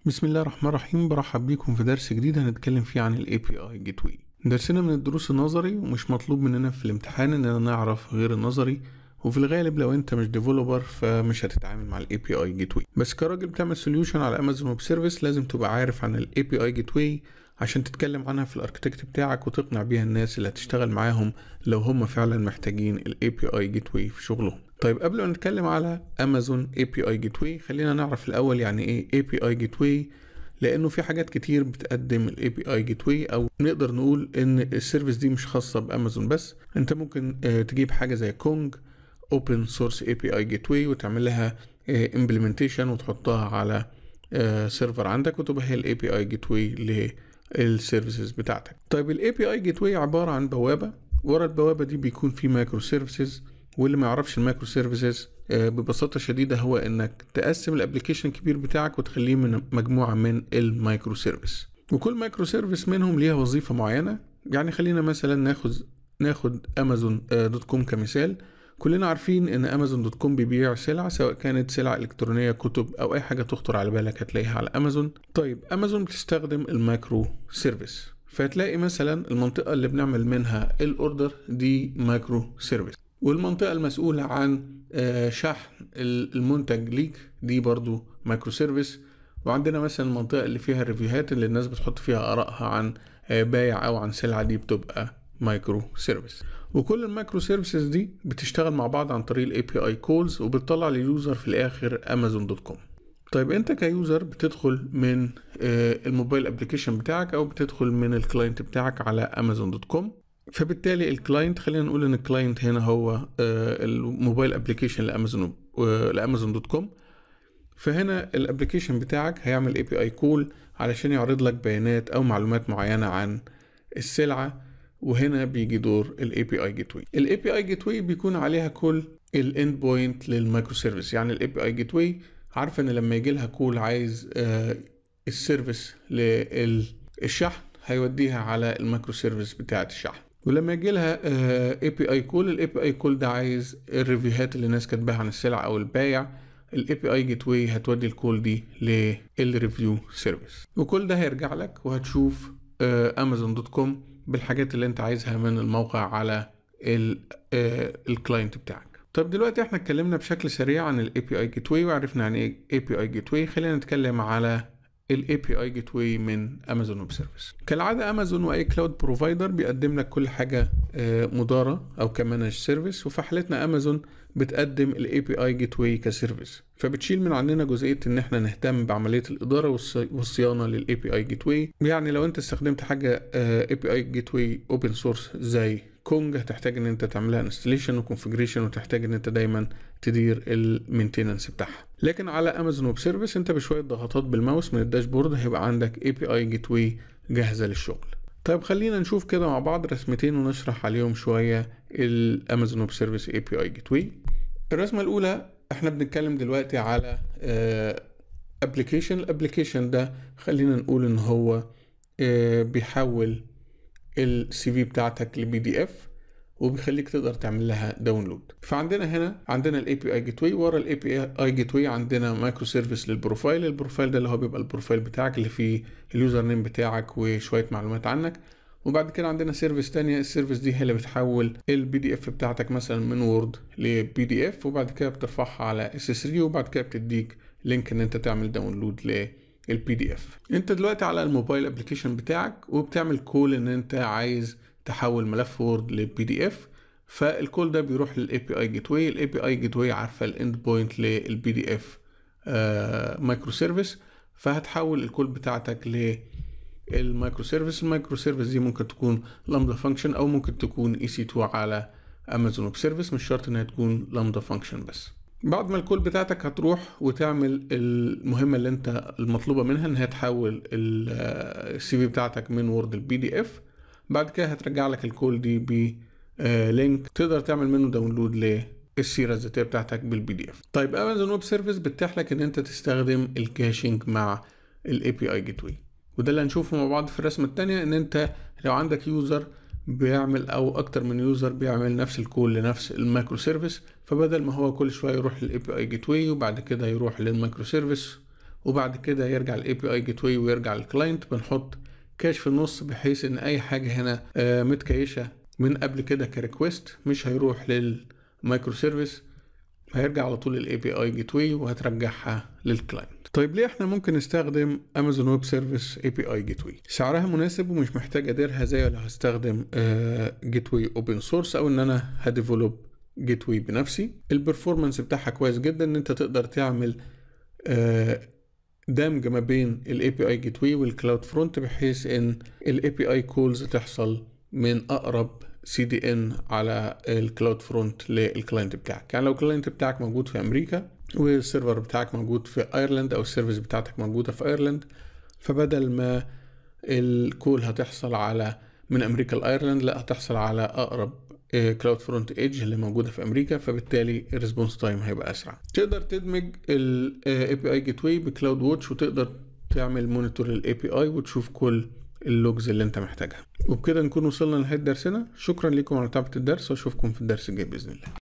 بسم الله الرحمن الرحيم برحب بيكم في درس جديد هنتكلم فيه عن ال API Gateway درسنا من الدروس النظري ومش مطلوب مننا في الامتحان اننا نعرف غير النظري وفي الغالب لو انت مش ديفلوبر فمش هتتعامل مع ال API Gateway بس كراجل بتعمل سوليوشن على امازون ويب سيرفيس لازم تبقى عارف عن ال API Gateway عشان تتكلم عنها في الاركتكت بتاعك وتقنع بيها الناس اللي هتشتغل معاهم لو هم فعلا محتاجين ال API Gateway في شغلهم طيب قبل ما نتكلم على امازون API Gateway خلينا نعرف الاول يعني ايه API Gateway لانه في حاجات كتير بتقدم الاي بي اي جيت واي او نقدر نقول ان السيرفيس دي مش خاصه بامازون بس انت ممكن تجيب حاجه زي كونج اوبن سورس اي بي اي جيت واي وتعمل لها امبلمنتيشن وتحطها على سيرفر عندك وتبقى هي الاي بي اي جيت واي للسيرفيسز بتاعتك طيب الاي بي اي جيت واي عباره عن بوابه ورا البوابه دي بيكون في مايكرو سيرفيسز واللي ما يعرفش المايكرو سيرفيسز ببساطه شديده هو انك تقسم الابلكيشن الكبير بتاعك وتخليه من مجموعه من المايكرو سيرفيس وكل مايكرو سيرفيس منهم ليها وظيفه معينه يعني خلينا مثلا ناخد ناخد امازون دوت كوم كمثال كلنا عارفين ان امازون دوت كوم بيبيع سلع سواء كانت سلع الكترونيه كتب او اي حاجه تخطر على بالك هتلاقيها على امازون طيب امازون بتستخدم المايكرو سيرفيس فهتلاقي مثلا المنطقه اللي بنعمل منها الاوردر دي مايكرو سيرفيس والمنطقة المسؤولة عن شحن المنتج ليك دي برضو مايكرو سيرفيس وعندنا مثلا المنطقة اللي فيها الريفيوهات اللي الناس بتحط فيها آرائها عن بايع أو عن سلعة دي بتبقى مايكرو سيرفيس وكل المايكرو سيرفيسز دي بتشتغل مع بعض عن طريق الاي بي اي كولز وبتطلع لليوزر في الاخر امازون دوت كوم طيب انت كيوزر بتدخل من الموبايل ابلكيشن بتاعك او بتدخل من الكلاينت بتاعك على امازون دوت كوم فبالتالي الكلاينت خلينا نقول ان الكلاينت هنا هو الموبايل ابلكيشن لامازون لامازون دوت كوم فهنا الابلكيشن بتاعك هيعمل اي بي اي كول علشان يعرض لك بيانات او معلومات معينه عن السلعه وهنا بيجي دور الاي بي اي جيت واي الاي بي اي جيت واي بيكون عليها كل الاند بوينت للمايكرو سيرفيس يعني الاي بي اي جيت واي عارفه ان لما يجي لها كول عايز السيرفيس للشحن هيوديها على المايكرو سيرفيس بتاعه الشحن ولما يجي لها اي بي اي كول الاي بي اي كول ده عايز الريفيوهات اللي الناس كاتباها عن السلع او البايع الاي بي اي جيت واي هتودي الكول دي للريفيو سيرفيس وكل ده هيرجع لك وهتشوف امازون دوت كوم بالحاجات اللي انت عايزها من الموقع على الكلاينت بتاعك طب دلوقتي احنا اتكلمنا بشكل سريع عن الاي بي اي جيت واي وعرفنا يعني ايه اي بي اي جيت واي خلينا نتكلم على الاي بي اي جيت واي من امازون ويب سيرفيس كالعاده امازون واي كلاود بروفايدر بيقدم لك كل حاجه مداره او كمانج سيرفيس وفي حالتنا امازون بتقدم الاي بي اي جيت واي كسيرفيس فبتشيل من عندنا جزئيه ان احنا نهتم بعمليه الاداره والصيانه للاي بي اي جيت واي يعني لو انت استخدمت حاجه اي بي اي جيت واي اوبن سورس زي كونج هتحتاج ان انت تعملها انستليشن وكونفجريشن وتحتاج ان انت دايما تدير المينتيننس بتاعها لكن على امازون ويب سيرفيس انت بشويه ضغطات بالماوس من الداشبورد هيبقى عندك اي بي اي جيت واي جاهزه للشغل طيب خلينا نشوف كده مع بعض رسمتين ونشرح عليهم شويه الامازون ويب سيرفيس اي بي اي جيت واي الرسمه الاولى احنا بنتكلم دلوقتي على ابلكيشن الابلكيشن ده خلينا نقول ان هو بيحول السي في بتاعتك لبي دي اف وبيخليك تقدر تعمل لها داونلود فعندنا هنا عندنا الاي بي اي جيت واي ورا الاي بي اي جيت واي عندنا مايكرو سيرفيس للبروفايل البروفايل ده اللي هو بيبقى البروفايل بتاعك اللي فيه اليوزر نيم بتاعك وشويه معلومات عنك وبعد كده عندنا سيرفيس تانية السيرفيس دي هي اللي بتحول البي دي اف بتاعتك مثلا من وورد لبي دي اف وبعد كده بترفعها على اس اس 3 وبعد كده بتديك لينك ان انت تعمل داونلود ل البي دي اف انت دلوقتي على الموبايل ابلكيشن بتاعك وبتعمل كول ان انت عايز تحول ملف وورد لبي دي اف فالكول ده بيروح للاي بي اي جيت واي الاي بي اي جيت واي عارفه الاند بوينت للبي دي اف مايكرو سيرفيس فهتحول الكول بتاعتك للمايكرو سيرفيس المايكرو سيرفيس دي ممكن تكون لامدا فانكشن او ممكن تكون اي سي 2 على امازون ويب سيرفيس مش شرط انها تكون لامدا فانكشن بس بعد ما الكول بتاعتك هتروح وتعمل المهمه اللي انت المطلوبه منها ان هي تحول السي في بتاعتك من وورد لبي دي اف بعد كده هترجع لك الكول دي ب لينك تقدر تعمل منه داونلود للسيره الذاتيه بتاعتك بالبي دي اف طيب امازون ويب سيرفيس بتتيح لك ان انت تستخدم الكاشنج مع الاي بي اي جيت واي وده اللي هنشوفه مع بعض في الرسمه الثانيه ان انت لو عندك يوزر بيعمل او اكتر من يوزر بيعمل نفس الكول لنفس المايكرو سيرفيس فبدل ما هو كل شويه يروح للاي بي اي جيت واي وبعد كده يروح للمايكرو سيرفيس وبعد كده يرجع الاي بي اي جيت واي ويرجع للكلاينت بنحط كاش في النص بحيث ان اي حاجه هنا آه، متكيشه من قبل كده كريكوست مش هيروح للمايكرو سيرفيس هيرجع على طول الاي بي اي جيت واي وهترجعها للكلاينت طيب ليه احنا ممكن نستخدم امازون ويب سيرفيس اي بي اي جيت واي سعرها مناسب ومش محتاج اديرها زي لو هستخدم جيت واي اوبن سورس او ان انا هديفلوب جيت واي بنفسي البرفورمانس بتاعها كويس جدا ان انت تقدر تعمل آه، دمج ما بين الاي بي اي جيت واي والكلاود فرونت بحيث ان الاي بي اي كولز تحصل من اقرب سي دي ان على الكلاود فرونت للكلاينت بتاعك يعني لو الكلاينت بتاعك موجود في امريكا والسيرفر بتاعك موجود في ايرلند او السيرفيس بتاعتك موجوده في ايرلند فبدل ما الكول هتحصل على من امريكا لايرلند لا هتحصل على اقرب كلاود فرونت ايدج اللي موجوده في امريكا فبالتالي الريسبونس تايم هيبقى اسرع تقدر تدمج الاي بي اي جيت واي بكلاود ووتش وتقدر تعمل مونيتور للاي بي اي وتشوف كل اللوجز اللي انت محتاجها وبكده نكون وصلنا لنهايه درسنا شكرا لكم على متابعه الدرس واشوفكم في الدرس الجاي باذن الله